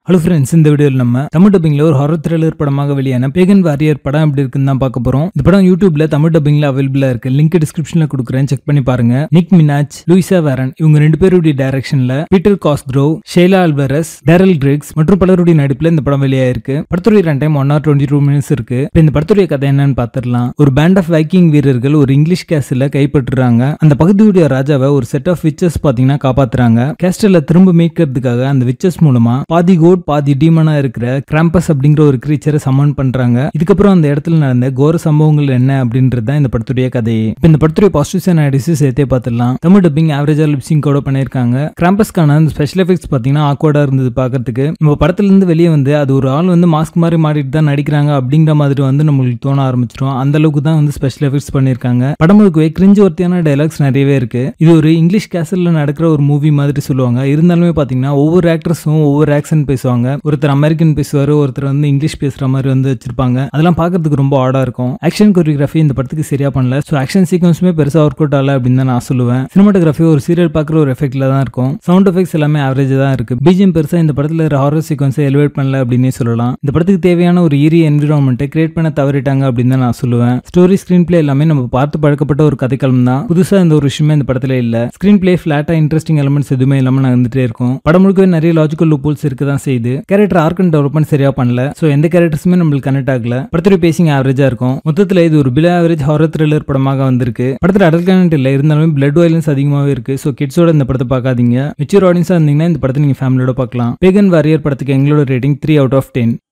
hello friends இந்த வீடியோவில் நம்ம தமிழ் டப்பிங்ல ஒரு ஹாரர் த்ரில்லர் படமாக வெளியான பேகன் வாரியர் படம் எப்படி இருக்குன்னு தான் பார்க்க போறோம் இந்த படம் யூடியூப்ல தமிழ் டப்பிங்ல அவைலபிளா இருக்கு லிங்க் டிஸ்கிரிப்ஷன்ல கொடுக்குறேன் செக் பண்ணி பாருங்க நிக் மினாச் லூயிசா வேரன் இவங்க ரெண்டு பேருடைய டைரக்ஷன்ல Peter Castro Sheila Alvarez Darrell Griggs மற்றும் பலருடைய நடிப்புல இந்த படம் வெளியாயிருக்கு படத்துடைய run time one hour twenty two minutes இருக்கு இப்ப இந்த படத்துடைய கதை என்னன்னு பார்த்துடலாம் ஒரு பேண்ட் ஆஃப் வைக்கிங் வீரர்கள் ஒரு இங்கிலீஷ் கேஸ்ல கைப்பற்றுறாங்க அந்த பகுதியுடைய ராஜாவை ஒரு செட் ஆஃப் விச்சஸ் பாத்தீங்கன்னா காப்பாத்துறாங்க கேஸ்டல்ல திரும்ப மீட்கிறதுக்காக அந்த விச்சஸ் மூலமா பாதி கோட் பாதி டீமனா இருக்கிற கிராம்பஸ் அப்படிங்கிற ஒரு கிரீச்சரை சமன் பண்றாங்க இதுக்கப்புறம் அந்த இடத்துல நடந்த கோர சம்பவங்கள் என்ன அப்படின்றது தான் இந்த படத்துடைய கதையே இப்ப இந்த படத்துடைய பாசிட்டிவ்ஸ் அண்ட் அடிசஸ் சேர்த்தே பார்த்துடலாம் தமிழ் டப்பிங் ஆவரேஜா லிப்சிங் கூட பண்ணிருக்காங்க கிராம்பஸ்க்கான அந்த ஸ்பெஷல் எஃபெக்ட்ஸ் பாத்தீங்கன்னா ஆக்வர்டா இருந்தது பாக்கிறதுக்கு நம்ம படத்துல இருந்து வெளியே வந்து அது ஒரு ஆள் வந்து மாஸ்க் மாதிரி மாறிட்டு தான் நடிக்கிறாங்க அப்படிங்கிற மாதிரி வந்து நம்மளுக்கு தோண ஆரம்பிச்சிடும் அந்த அளவுக்கு தான் வந்து ஸ்பெஷல் எஃபெக்ட்ஸ் பண்ணிருக்காங்க படம் முழுக்கவே கிரிஞ்சு ஒருத்தியான டைலாக்ஸ் நிறையவே இருக்கு இது ஒரு இங்கிலீஷ் கேசல்ல நடக்கிற ஒரு மூவி மாதிரி சொல்லுவாங்க இருந்தாலுமே பாத்தீங்கன்னா ஒவ்வொரு ஆக்ட்ரஸும் ஒவ்வொரு ஆக்சன் பேசுவாங்க ஒருத்தர் அமெரிக்கன் பேசுவாரு ஒருத்தர் வந்து இங்கிலீஷ் பேசுற மாதிரி வந்து வச்சிருப்பாங்க அதெல்லாம் பார்க்கிறதுக்கு ரொம்ப ஆடா இருக்கும் ஆக்ஷன் கொரியோகிராஃபி இந்த படத்துக்கு சரியா பண்ணல ஸோ ஆக்ஷன் சீக்வன்ஸுமே பெருசா ஒர்க் அவுட் ஆகல அப்படின்னு தான் நான் சொல்லுவேன் சினிமாட்டோகிராஃபி ஒரு சீரியல் பார்க்குற ஒரு எஃபெக்ட்ல தான் இருக்கும் சவுண்ட் எஃபெக்ட்ஸ் எல்லாமே ஆவரேஜ் தான் இருக்கு பிஜிஎம் பெருசா இந்த படத்துல ஹாரர் சீக்வன்ஸை எலிவேட் பண்ணல அப்படின்னே சொல்லலாம் இந்த படத்துக்கு தேவையான ஒரு ஈரிய என்விரான்மெண்ட்டை கிரியேட் பண்ண தவறிட்டாங்க அப்படின்னு தான் நான் சொல்லுவேன் ஸ்டோரி ஸ்கிரீன் பிளே எல்லாமே நம்ம பார்த்து பழக்கப்பட்ட ஒரு கதைக்களம் தான் புதுசா இந்த ஒரு விஷயமே இந்த படத்துல இல்ல ஸ்கிரீன் பிளே ஃபிளாட்டா இன்ட்ரெஸ்டிங் எலமெண்ட்ஸ் எதுவுமே இல்லாம நடந்துட்டே இருக்கும் படம் முழுக்கவே நிறைய லாஜிக்கல் லூப்போல்ஸ் இருக்க தான் செய்யுது கேரக்டர் ஆர்க் அண்ட் டெவலப்மெண்ட் சரியா பண்ணல சோ எந்த கேரக்டர்ஸுமே நம்மளுக்கு கனெக்ட் ஆகல படத்துடைய பேசிங் ஆவரேஜா இருக்கும் மொத்தத்துல இது ஒரு பில ஆவரேஜ் ஹாரர் த்ரில்லர் படமாக வந்திருக்கு படத்துல அடல் கனெக்ட் இல்ல இருந்தாலும் பிளட் வயலன்ஸ் அதிகமாவே இருக்கு சோ கிட்ஸோட இந்த படத்தை பார்க்காதீங்க மெச்சூர் ஆடியன்ஸா இருந்தீங்கன்னா இந்த படத்தை நீங்க ஃபேமிலியோட பார்க்கலாம் பேகன் வாரியர் படத்துக்கு எங்களோட rating three out of ten